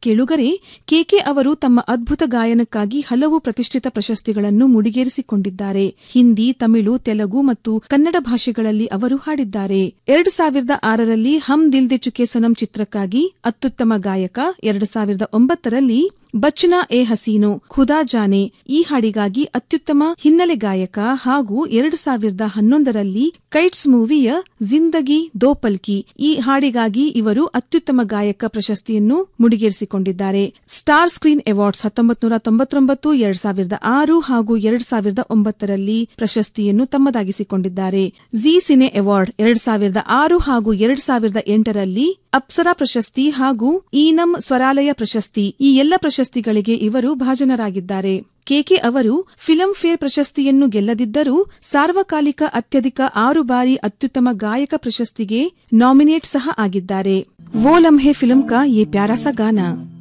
ಕೇಳುಗರೆ ಕೆಕೆ ಅವರು ತಮ್ಮ ಅದ್ಭುತ ಗಾಯನಕ್ಕಾಗಿ ಹಲವು ಪ್ರತಿಷ್ಠಿತ ಪ್ರಶಸ್ತಿಗಳನ್ನು ಮುಡಿಗೇರಿಸಿಕೊಂಡಿದ್ದಾರೆ ಹಿಂದಿ ತಮಿಳು ತೆಲುಗು ಮತ್ತು ಕನ್ನಡ ಭಾಷೆಗಳಲ್ಲಿ ಅವರು ಹಾಡಿದ್ದಾರೆ ಎರಡು ಸಾವಿರದ ಆರರಲ್ಲಿ ಹಮ್ ದಿಲ್ ದೆ ಚುಕೆ ಸನಂ ಚಿತ್ರಕ್ಕಾಗಿ ಅತ್ಯುತ್ತಮ ಗಾಯಕ ಎರಡು ಸಾವಿರದ ಒಂಬತ್ತರಲ್ಲಿ ಬಚ್ಚನಾ ಎ ಹಸೀನು ಖುದಾ ಜಾನೆ ಈ ಹಾಡಿಗಾಗಿ ಅತ್ಯುತ್ತಮ ಹಿನ್ನೆಲೆ ಗಾಯಕ ಹಾಗೂ ಎರಡು ಸಾವಿರದ ಹನ್ನೊಂದರಲ್ಲಿ ಕೈಟ್ಸ್ ಮೂವಿಯ ಜಿಂದಗಿ ದೋ ಪಲ್ಕಿ ಈ ಹಾಡಿಗಾಗಿ ಇವರು ಅತ್ಯುತ್ತಮ ಗಾಯಕ ಪ್ರಶಸ್ತಿಯನ್ನು ಮುಡಿಗೇರಿಸಿಕೊಂಡಿದ್ದಾರೆ ಸ್ಟಾರ್ ಸ್ಕ್ರೀನ್ ಅವಾರ್ಡ್ಸ್ ಹತ್ತೊಂಬತ್ತು ನೂರ ತೊಂಬತ್ತೊಂಬತ್ತು ಎರಡ್ ಸಾವಿರದ ಆರು ಹಾಗೂ ಎರಡ್ ಸಾವಿರದ ಒಂಬತ್ತರಲ್ಲಿ ಪ್ರಶಸ್ತಿಯನ್ನು ತಮ್ಮದಾಗಿಸಿಕೊಂಡಿದ್ದಾರೆ ಜಿ ಸಿನೆ ಅವಾರ್ಡ್ ಎರಡ್ ಸಾವಿರದ ಆರು ಹಾಗೂ ಎರಡ್ ಸಾವಿರದ ಎಂಟರಲ್ಲಿ ಅಪ್ಸರಾ ಪ್ರಶಸ್ತಿ ಹಾಗೂ ಈನಂ ಸ್ವರಾಲಯ ಪ್ರಶಸ್ತಿ ಈ ಎಲ್ಲ ಪ್ರಶಸ್ತಿಗಳಿಗೆ ಇವರು ಭಾಜನರಾಗಿದ್ದಾರೆ ಕೆಕೆ ಅವರು ಫಿಲಂ ಫೇರ್ ಪ್ರಶಸ್ತಿಯನ್ನು ಗೆಲ್ಲದಿದ್ದರೂ ಸಾರ್ವಕಾಲಿಕ ಅತ್ಯಧಿಕ ಆರು ಬಾರಿ ಅತ್ಯುತ್ತಮ ಗಾಯಕ ಪ್ರಶಸ್ತಿಗೆ ನಾಮಿನೇಟ್ ಸಹ ಆಗಿದ್ದಾರೆ ವೋ ಲಮ್ಹೆ ಫಿಲಂ ಕಾ ಯೇ ಪ್ಯಾರಾ ಸಾ ಗಾನಾ